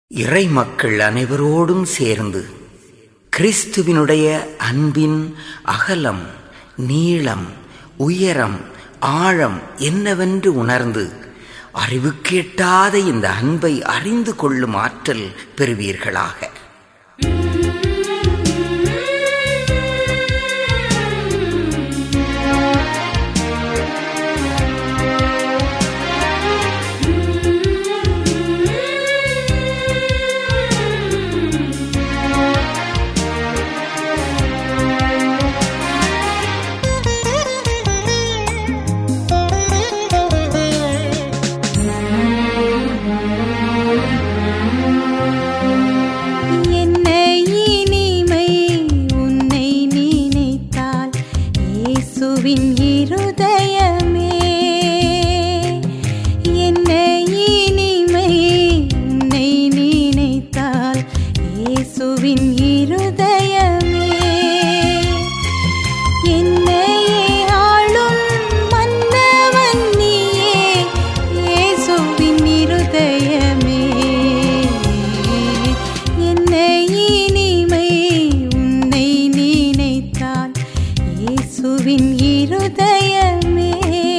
இறை மக்கள் அனைவரோடும் சேர்ந்து கிறிஸ்துவினுடைய அன்பின் அகலம் நீளம் உயரம் ஆழம் என்னவென்று உணர்ந்து அறிவுக்கேட்டாத இந்த அன்பை அறிந்து கொள்ளும் ஆற்றல் பெறுவீர்களாக என்ன இனிமை உன்னை நினைத்தால் இயேசுவின் இருதயமே என்ன இனிமை உன்னை நினைத்தால் இயேசுவின் இருதயமே என்னையே ஆளும் மன்னவன் நீயே இயேசுவின் இருதயமே என்ன இனிமை உன்னை நினைத்தால் இயேசுவின் இருதயமே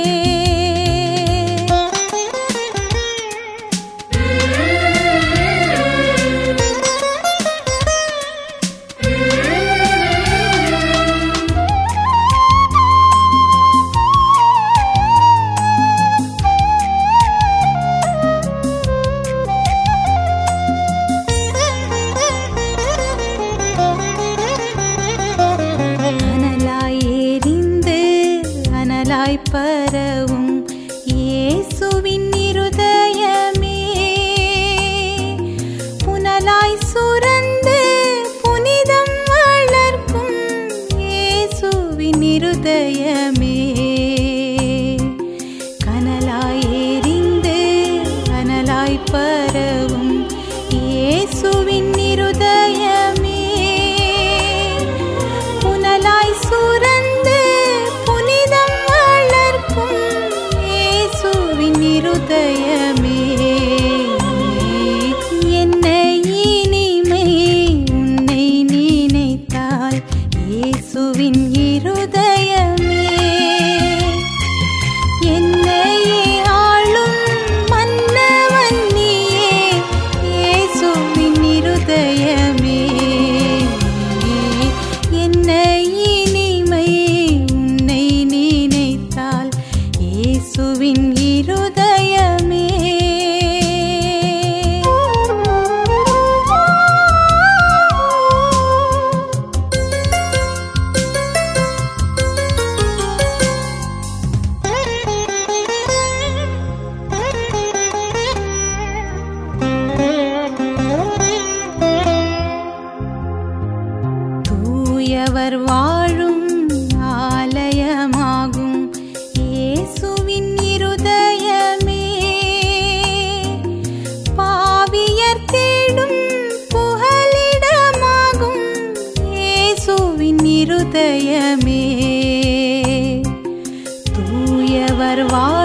அனலாய் எரிந்து அனலாய் பரவும் இயேசுவின் இருதயமே புனலாய் சுரந்து புனிதம் வளர்க்கும் இயேசுவின் இருதயமே கனலாய் எரிந்து அனலாய் பரவும் இயேசுவின் இருதயமே புனலாய் சுரந்து புனிதம் வளர்க்கும் இயேசுவின் இருதயமே என்ன இனிமை உன்னை நினைத்தால் இயேசுவின் இருதயமே என்னையே ஆளும் மன்னவன் நீயே இயேசுவின் இருதயமே என்ன இனிமை உன்னை நினைத்தால் இயேசுவின் இருதயமே தூயவர் வாழும் ஆலயமாகும் இயேசுவின் இருதயமே பாவியர் தேடும் புகலிடமாகும் இயேசுவின் இருதயமே தூயவர் வா